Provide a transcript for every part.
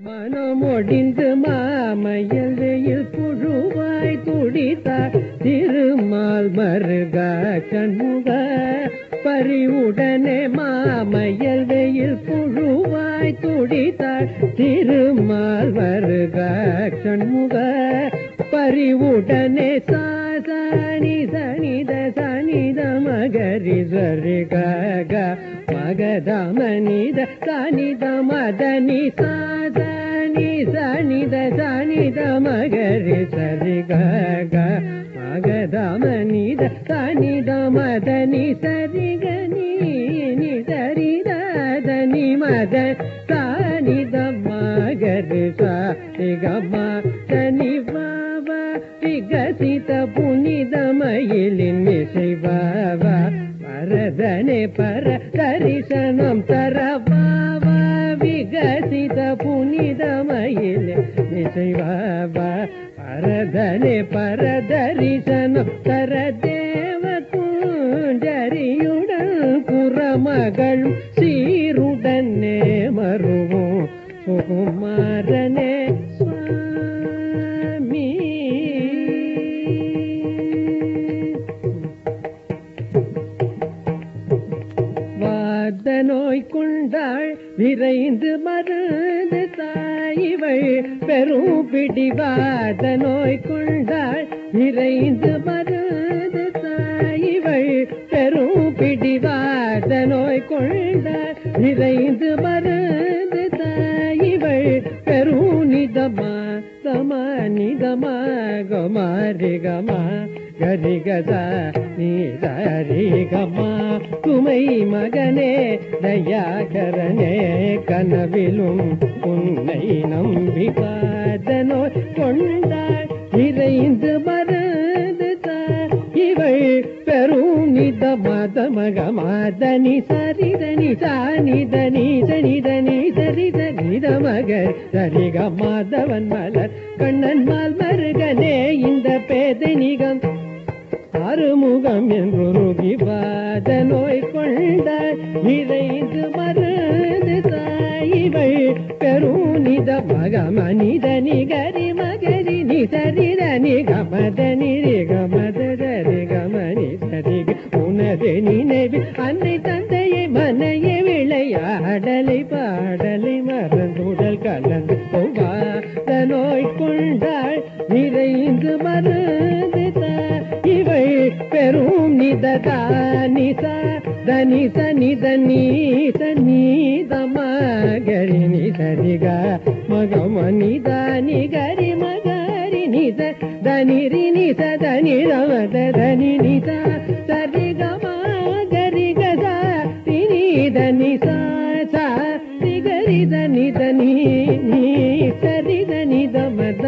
மனமொடிந்து மாமையல் வெயில் புழுவாய் துடித்தார் திருமால் மருக சண்முக பறிவுடனே மாமையல் வெயில் புழுவாய் துடித்தார் திருமால் மருக சண்முக பறிவுடனே சாசனி சனித சனித மகரி சரி கக மகத மனித சனித மதனி சாதனி சனித சனித மகரி சரி கக மகத மனித சனித மதனி சரி கனி நி சரி தனி மத சனித மகரி சரி கம சனி பாவ விகசித புனித மயிலின் இசை பாவ வரதனே பர தரிசனம் தரவாவ விகசித புனித மயிலின் இசை பாவ வரதனே பர தரிசனம் தர தேவ குஞ்சரியுடன் புறமகளும் சீருடனே மருவும் சுகுமாரனே சுவாமி வாத நோய் கொண்டாள் விரைந்து மருந்து தாயிவள் பெரும் பிடிவாத நோய் கொண்டாள் விரைந்து மருந்து தாயிவள் பெரும் பிடிவாத நோய் கொண்டாள் விரைந்து மருந்து தாயிவள் பெரும் நிதமா சமா நிதமா கமாரி கமா கரி கதா நீரி கமா துமை மகனே தயாகரனே கனவிலும் உன்னை நம்பி பாதனோ கொண்டாள் இறைந்து மருந்து இவள் பெரும் நித மத மக மாதனி சரிதனி சானிதனி சனிதனி சரித நித மக சரிக மாதவன் மலர் கண்ணன் மால் மருகனே இந்த பேதை நிகம் அருமுகம் என்றுருகி பாத நோய் கொண்டார் இறைந்து மருந்து தாயிவள் பெருநித மக மனித நிகரி மகரி நிசரித நிகமத நிரிகமத கமனி சரிக உனது நினைவில் அன்னை தந்தையை மனையை விளையாடலை பாடலை மறந்துடல் கலந்து போவாத நோய் கொண்டாள் நிறைந்து மருந்து இவள் பெரும் நிததா நிசா தனிச நித நீச நீத மகரி நிசரிக மகம நித நிகரி மகரி நிச தனிரி நிச தனி ரமத தனி நிச சரிக மகரி கதா தினித நிசா சா சிகரித நித நீ நீ சரித நித மத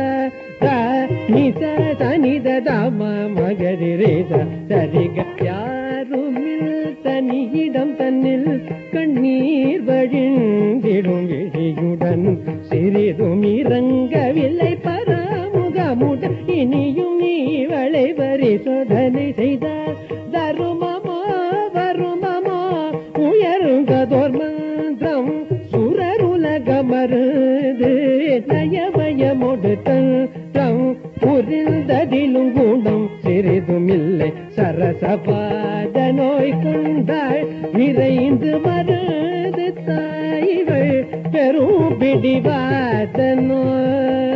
நிச தனித தம மகரி ரேச சரிக யாருமில் தனியிடம் தன்னில் கண்ணீர் வழிந்திடும் விழியுடன் சிறிதும் இறங்கவில்லை பராமுகமுடன் இனியும் நீ வளை பரிசோதனை செய்தார் தருமமோ வருமமோ உயர்ந்ததோர் மந்திரம் சுரருலக மருது நயவயமொடு தம் புரிந்ததிலும் குணம் சிறிதும் இல்லை சரசபாத நோய் கொண்டாள் விரைந்து மருது தாய்வள் பெரும் பிடிவாத நோய்